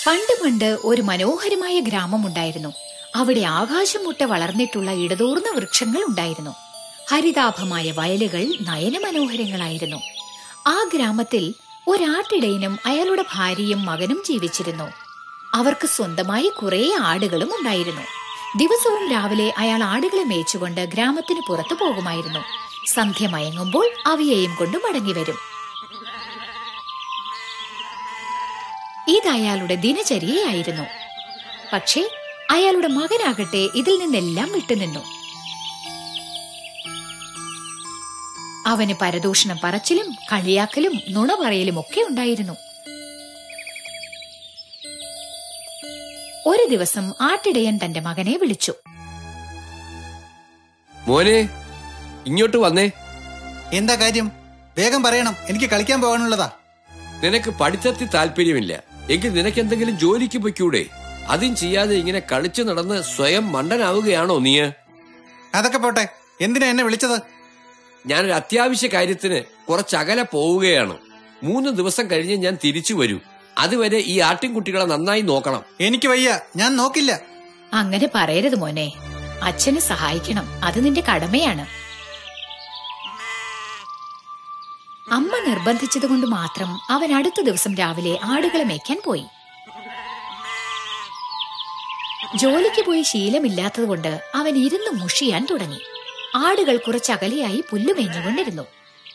പണ്ട് പണ്ട് ഒരു മനോഹരമായ ഗ്രാമമുണ്ടായിരുന്നു അവിടെ ആകാശം മുട്ട വളർന്നിട്ടുള്ള ഇടതൂർന്ന വൃക്ഷങ്ങൾ ഉണ്ടായിരുന്നു ഹരിതാഭമായ വയലുകൾ നയനമനോഹരങ്ങളായിരുന്നു ആ ഗ്രാമത്തിൽ ഒരാട്ടിടയനും അയാളുടെ ഭാര്യയും മകനും ജീവിച്ചിരുന്നു അവർക്ക് സ്വന്തമായി കുറെ ആടുകളും ഉണ്ടായിരുന്നു ദിവസവും രാവിലെ അയാൾ ആടുകളെ മേച്ചുകൊണ്ട് ഗ്രാമത്തിന് പുറത്തു പോകുമായിരുന്നു സന്ധ്യ മയങ്ങുമ്പോൾ അവയെയും കൊണ്ട് മടങ്ങി വരും ഇത് അയാളുടെ ദിനചര്യയായിരുന്നു പക്ഷേ അയാളുടെ മകനാകട്ടെ ഇതിൽ നിന്നെല്ലാം വിട്ടുനിന്നു അവന് പരദൂഷണം പറച്ചിലും കളിയാക്കലും നുണ പറയലും ഒക്കെ ഉണ്ടായിരുന്നു ഒരു ദിവസം ആട്ടിടയൻ തന്റെ മകനെ വിളിച്ചു മോനെ ഇങ്ങോട്ട് വന്നേ എന്താ കാര്യം വേഗം പറയണം എനിക്ക് കളിക്കാൻ പോകാനുള്ളതാ നിനക്ക് പഠിത്തത്തിൽ താല്പര്യമില്ല എങ്കിൽ നിനക്ക് എന്തെങ്കിലും ജോലിക്ക് പൊയ്ക്കൂടെ അതും ചെയ്യാതെ ഇങ്ങനെ കളിച്ചു നടന്ന് സ്വയം മണ്ടനാവുകയാണോ നീ അതൊക്കെ പോട്ടെ എന്തിനാ എന്നെ വിളിച്ചത് ഞാനൊരു അത്യാവശ്യ കാര്യത്തിന് കുറച്ചകലെ പോവുകയാണ് മൂന്ന് ദിവസം കഴിഞ്ഞ് ഞാൻ തിരിച്ചു വരൂ അതുവരെ ഈ ആട്ടിൻകുട്ടികളെ നന്നായി നോക്കണം എനിക്ക് വയ്യ ഞാൻ നോക്കില്ല അങ്ങനെ പറയരുത് മോനെ അച്ഛനെ സഹായിക്കണം അത് നിന്റെ കടമയാണ് അമ്മ നിർബന്ധിച്ചതുകൊണ്ട് മാത്രം അവൻ അടുത്ത ദിവസം രാവിലെ ആടുകളെ മേയ്ക്കാൻ പോയി ജോലിക്ക് പോയി ശീലമില്ലാത്തതുകൊണ്ട് അവൻ ഇരുന്ന് മുഷിയാൻ തുടങ്ങി ആടുകൾ കുറച്ചകലെയായി പുല്ലുമേഞ്ഞുകൊണ്ടിരുന്നു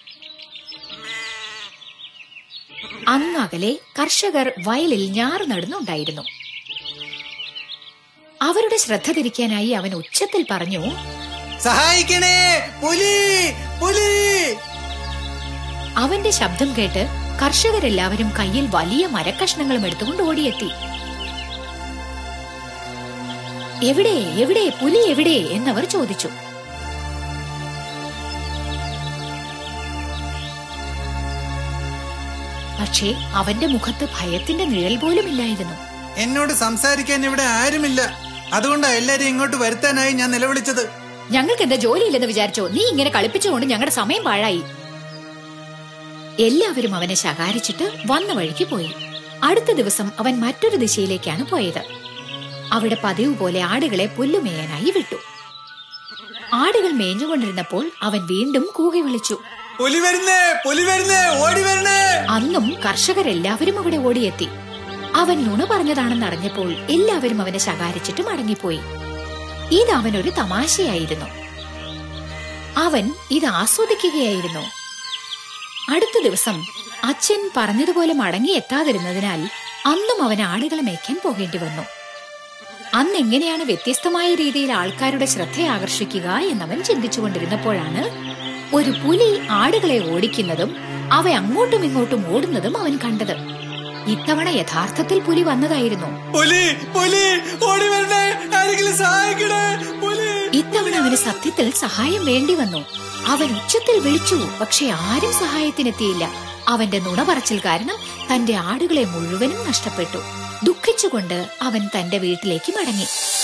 അങ്ങകലെ കർഷകർ വയലിൽ ഞാറ് നടുന്നുണ്ടായിരുന്നു അവരുടെ ശ്രദ്ധ തിരിക്കാനായി അവൻ ഉച്ചത്തിൽ പറഞ്ഞു സഹായിക്കണേ പുലി പുലി അവന്റെ ശബ്ദം കേട്ട് കർഷകരെല്ലാവരും കയ്യിൽ വലിയ മരക്കഷ്ണങ്ങളും എടുത്തുകൊണ്ട് ഓടിയെത്തി എവിടെ എവിടെ പുലി എവിടെ എന്നവർ ചോദിച്ചു പക്ഷേ അവന്റെ മുഖത്ത് ഭയത്തിന്റെ നിഴൽ പോലും ഇല്ലായിരുന്നു എന്നോട് സംസാരിക്കാൻ ഇവിടെ ആരുമില്ല അതുകൊണ്ടാ എല്ലാരും ഇങ്ങോട്ട് വരുത്താനായി ഞാൻ നിലവിളിച്ചത് ഞങ്ങൾക്ക് എന്താ ജോലിയില്ലെന്ന് വിചാരിച്ചോ നീ ഇങ്ങനെ കളിപ്പിച്ചുകൊണ്ട് ഞങ്ങളുടെ സമയം പാഴായി എല്ലാവരും അവനെ ശകാരിച്ചിട്ട് വന്ന വഴിക്ക് പോയി അടുത്ത ദിവസം അവൻ മറ്റൊരു ദിശയിലേക്കാണ് പോയത് അവിടെ പതിവ് പോലെ ആടുകളെ പുല്ലുമേയാനായി വിട്ടു ആടുകൾ മേഞ്ഞുകൊണ്ടിരുന്നപ്പോൾ അവൻ വീണ്ടും കൂകി വിളിച്ചു പുലി വരുന്നേ പുലി വരുന്നേ ഓടി വരുന്നേ അന്നും കർഷകരെല്ലാവരും അവിടെ ഓടിയെത്തി അവൻ നുണ പറഞ്ഞതാണെന്ന് അറിഞ്ഞപ്പോൾ എല്ലാവരും അവനെ ശകാരിച്ചിട്ട് മടങ്ങിപ്പോയി ഇത് അവനൊരു തമാശയായിരുന്നു അവൻ ഇത് ആസ്വദിക്കുകയായിരുന്നു അടുത്ത ദിവസം അച്ഛൻ പറഞ്ഞതുപോലെ മടങ്ങി എത്താതിരുന്നതിനാൽ അന്നും അവൻ ആടുകളെ മേയ്ക്കാൻ പോകേണ്ടി വന്നു അന്ന് എങ്ങനെയാണ് വ്യത്യസ്തമായ രീതിയിൽ ആൾക്കാരുടെ ശ്രദ്ധ ആകർഷിക്കുക എന്നവൻ ചിന്തിച്ചുകൊണ്ടിരുന്നപ്പോഴാണ് ഒരു പുലി ആടുകളെ ഓടിക്കുന്നതും അവ അങ്ങോട്ടും ഇങ്ങോട്ടും ഓടുന്നതും അവൻ കണ്ടത് ഇത്തവണ യഥാർത്ഥത്തിൽ പുലി വന്നതായിരുന്നു പുലി പുലി ഓടി വരണേ ആരെങ്കിലും സഹായിക്കണേ പുലി ഇത്തവണ അവന് സത്യത്തിൽ സഹായം വേണ്ടി വന്നു അവൻ ഉച്ചത്തിൽ വിളിച്ചു പക്ഷെ ആരും സഹായത്തിനെത്തിയില്ല അവന്റെ നുണ പറച്ചിൽ കാരണം തന്റെ ആടുകളെ മുഴുവനും നഷ്ടപ്പെട്ടു ദുഃഖിച്ചുകൊണ്ട് അവൻ തന്റെ വീട്ടിലേക്ക് മടങ്ങി